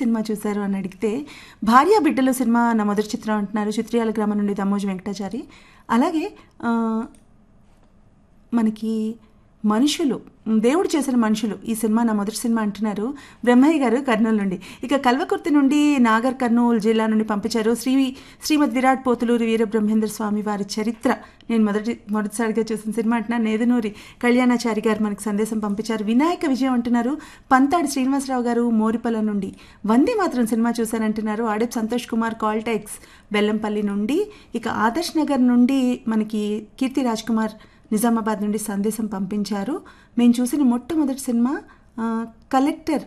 cinema చూశారు అని అడిగితే భార్య బిడ్డలు సినిమా నా మొదటి చిత్రం అంటున్నారు చిత్రియాల గ్రామం నుండి దమ్మోజు వెంకటాచారి అలాగే ఆ, మనకి మనుషులు దేవుడు చేసిన మనుషులు ఈ సినిమా నా మొదటి సినిమా అంటున్నారు బ్రహ్మయ్య గారు కర్నూలు నుండి ఇక కల్వకుర్తి నుండి నాగర్ కర్నూలు జిల్లా నుండి పంపించారు శ్రీ శ్రీమద్ విరాట్ పోతులూరు వీర బ్రహ్మేంద్ర స్వామి వారి చరిత్ర నేను మొదటి మొదటిసారిగా చూసిన సినిమా అంటున్నారు నేదునూరి కళ్యాణాచారి గారు మనకి సందేశం పంపించారు వినాయక విజయం అంటున్నారు పంతాడి శ్రీనివాసరావు గారు మోరిపల్ల నుండి వందే మాత్రం సినిమా చూశానంటున్నారు ఆడెప్ సంతోష్ కుమార్ కాల్టెక్స్ బెల్లంపల్లి నుండి ఇక ఆదర్శ్ నగర్ నుండి మనకి కీర్తి రాజ్ కుమార్ నిజామాబాద్ నుండి సందేశం పంపించారు మేము చూసిన మొట్టమొదటి సినిమా ఆ, కలెక్టర్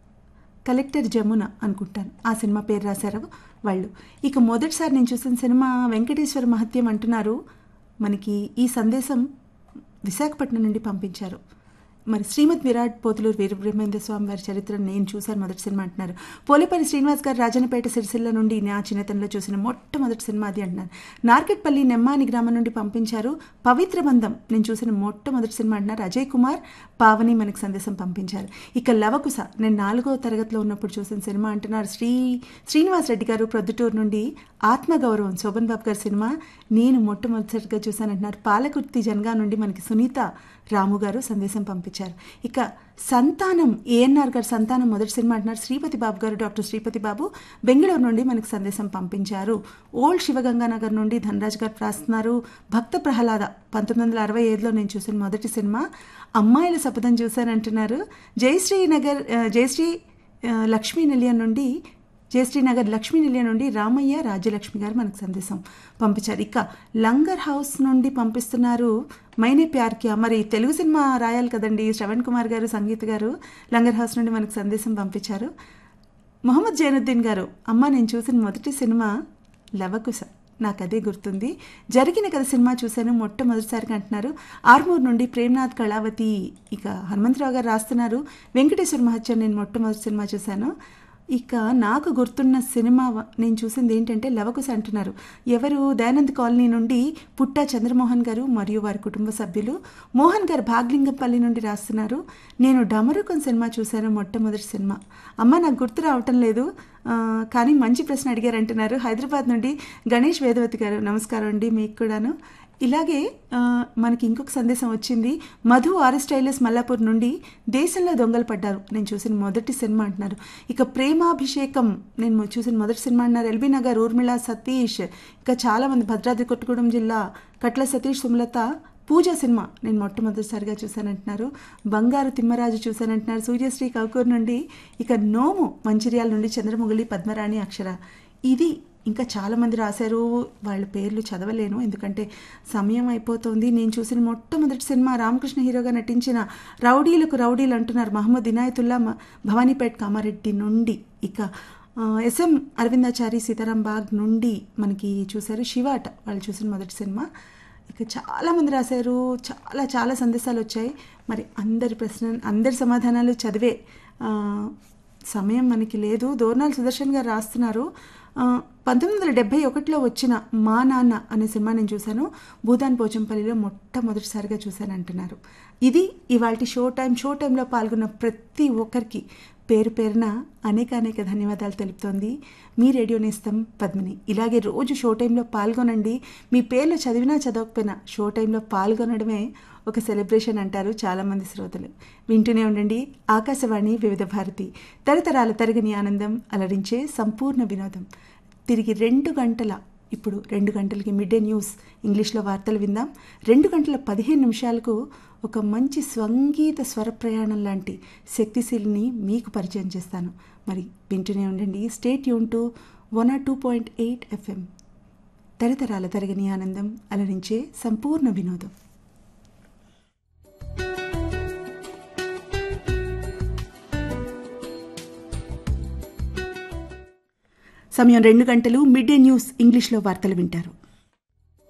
కలెక్టర్ జమున అనుకుంటాను ఆ సినిమా పేరు రాశారు వాళ్ళు ఇక మొదటిసారి నేను చూసిన సినిమా వెంకటేశ్వర మహత్యం అంటున్నారు మనకి ఈ సందేశం విశాఖపట్నం నుండి పంపించారు మరి శ్రీమద్ విరాట్ పోతులూరు వీరబ్రహ్మేంద్ర స్వామి వారి చరిత్రను నేను చూశాను మొదటి సినిమా అంటున్నారు పోలేపల్లి శ్రీనివాస్ గారు రాజనపేట సిరిసిల్ల నుండి నా చిన్నతనంలో చూసిన మొట్టమొదటి సినిమా అది అంటున్నారు నార్కెట్పల్లి నెమ్మాని గ్రామం నుండి పంపించారు పవిత్ర బంధం నేను చూసిన మొట్టమొదటి సినిమా అంటున్నారు అజయ్ కుమార్ పావని మనకు సందేశం పంపించారు ఇక లవకుశ నేను నాలుగో తరగతిలో ఉన్నప్పుడు చూసిన సినిమా అంటున్నారు శ్రీ శ్రీనివాస్ రెడ్డి గారు ప్రొద్దుటూరు నుండి ఆత్మగౌరవం శోభన్ బాబు గారి సినిమా నేను మొట్టమొదటిసారిగా చూశానంటున్నారు పాలకుర్తి జనగా నుండి మనకి సునీత రాము గారు సందేశం పంపించారు ఇక సంతానం ఏఎన్ఆర్ గారు సంతానం మొదటి సినిమా అంటున్నారు శ్రీపతి బాబు గారు డాక్టర్ శ్రీపతి బాబు బెంగళూరు నుండి మనకి సందేశం పంపించారు ఓల్డ్ శివగంగానగర్ నుండి ధనరాజ్ గారు రాస్తున్నారు భక్త ప్రహ్లాద పంతొమ్మిది వందల అరవై ఐదులో నేను చూసిన మొదటి సినిమా అమ్మాయిల శపథం చూశానంటున్నారు జయశ్రీ నగర్ ఆ, జయశ్రీ ఆ, లక్ష్మీ నిలయం నుండి జయశ్రీనగర్ లక్ష్మీ నిలయం నుండి రామయ్య రాజ్యలక్ష్మి గారు మనకు సందేశం పంపించారు ఇక లంగర్ హౌస్ నుండి పంపిస్తున్నారు మైనే ప్యార్కియా మరి తెలుగు సినిమా రాయాలి కదండి శ్రవణ్ కుమార్ గారు సంగీత్ గారు లంగర్ హౌస్ నుండి మనకు సందేశం పంపించారు మొహమ్మద్ జైనుద్దీన్ గారు అమ్మ నేను చూసిన మొదటి సినిమా లవకుశ నాకు అదే గుర్తుంది జరిగిన కథ సినిమా చూశాను మొట్టమొదటిసారిగా అంటున్నారు ఆర్మూర్ నుండి ప్రేమ్నాథ్ కళావతి ఇక హనుమంతరావు గారు రాస్తున్నారు వెంకటేశ్వర మహత్యం నేను మొట్టమొదటి సినిమా చూశాను ఇక నాకు గుర్తున్న సినిమా వ- నేను చూసింది ఏంటంటే లవకుశ అంటున్నారు ఎవరు దయానంద్ కాలనీ నుండి పుట్టా చంద్రమోహన్ గారు మరియు వారి కుటుంబ సభ్యులు మోహన్ గారు భాగ్లింగంపల్లి నుండి రాస్తున్నారు నేను డమరుకం సినిమా చూశాను మొట్టమొదటి సినిమా అమ్మ నాకు గుర్తు రావటం లేదు ఆ, కానీ మంచి ప్రశ్న అడిగారు అంటున్నారు హైదరాబాద్ నుండి గణేష్ వేదవతి గారు నమస్కారం అండి మీకు కూడాను ఇలాగే ఆ, మనకి ఇంకొక సందేశం వచ్చింది మధు ఆర్ఎస్ టైలర్స్ మల్లాపూర్ నుండి దేశంలో దొంగలు పడ్డారు నేను చూసిన మొదటి సినిమా అంటున్నారు ఇక ప్రేమాభిషేకం నేను మొ- చూసిన మొదటి సినిమా అంటున్నారు ఎల్బీ నగర్ ఊర్మిళ సతీష్ ఇంకా చాలామంది భద్రాద్రి కొత్తగూడెం జిల్లా కట్ల సతీష్ సుమలత పూజ సినిమా నేను మొట్టమొదటిసారిగా చూశానంటున్నారు బంగారు తిమ్మరాజు చూశానంటున్నారు సూర్యశ్రీ కౌకూర్ నుండి ఇక నోము మంచిర్యాల నుండి చంద్రముగిలి పద్మరాణి అక్షర ఇది ఇంకా చాలామంది రాశారు వాళ్ళ పేర్లు చదవలేను ఎందుకంటే సమయం అయిపోతుంది నేను చూసిన మొట్టమొదటి సినిమా రామకృష్ణ హీరోగా నటించిన రౌడీలకు రౌడీలు అంటున్నారు మహమ్మద్ ఇనాయతుల్లా మ- భవానీపేట్ కామారెడ్డి నుండి ఇక ఆ, ఎస్ఎం అరవిందాచారి సీతారాం బాగ్ నుండి మనకి చూశారు శివాట వాళ్ళు చూసిన మొదటి సినిమా ఇక చాలామంది రాశారు చాలా చాలా సందేశాలు వచ్చాయి మరి అందరి ప్రశ్న అందరి సమాధానాలు చదివే ఆ, సమయం మనకి లేదు దోర్నాల్ సుదర్శన్ గారు రాస్తున్నారు ఆ, పంతొమ్మిది వందల డెబ్బై ఒకటిలో వచ్చిన మా నాన్న అనే సినిమా నేను చూశాను భూతాన్ పోచంపల్లిలో మొట్టమొదటిసారిగా చూశాను అంటున్నారు ఇది ఇవాళ షో టైం షో టైంలో పాల్గొన్న ప్రతి ఒక్కరికి పేరు పేరున అనేక అనేక ధన్యవాదాలు తెలుపుతోంది మీ రేడియో నేస్తం పద్మిని ఇలాగే రోజు షో టైంలో పాల్గొనండి మీ పేర్లు చదివినా చదవకపోయినా షో టైంలో పాల్గొనడమే ఒక సెలబ్రేషన్ అంటారు చాలామంది శ్రోతలు వింటూనే ఉండండి ఆకాశవాణి వివిధ భారతి తరతరాల తరగని ఆనందం అలరించే సంపూర్ణ వినోదం తిరిగి రెండు గంటల ఇప్పుడు రెండు గంటలకి మిడ్ డే న్యూస్ ఇంగ్లీష్లో వార్తలు విందాం రెండు గంటల పదిహేను నిమిషాలకు ఒక మంచి స్వంగీత స్వర ప్రయాణం లాంటి శక్తిశీలిని మీకు పరిచయం చేస్తాను మరి వింటూనే ఉండండి స్టేట్ యూన్ two one R two point eight FM తరతరాల తరగని ఆనందం అలరించే సంపూర్ణ వినోదం సమయం రెండు గంటలు మిడ్ డే న్యూస్ ఇంగ్లీష్లో వార్తలు వింటారు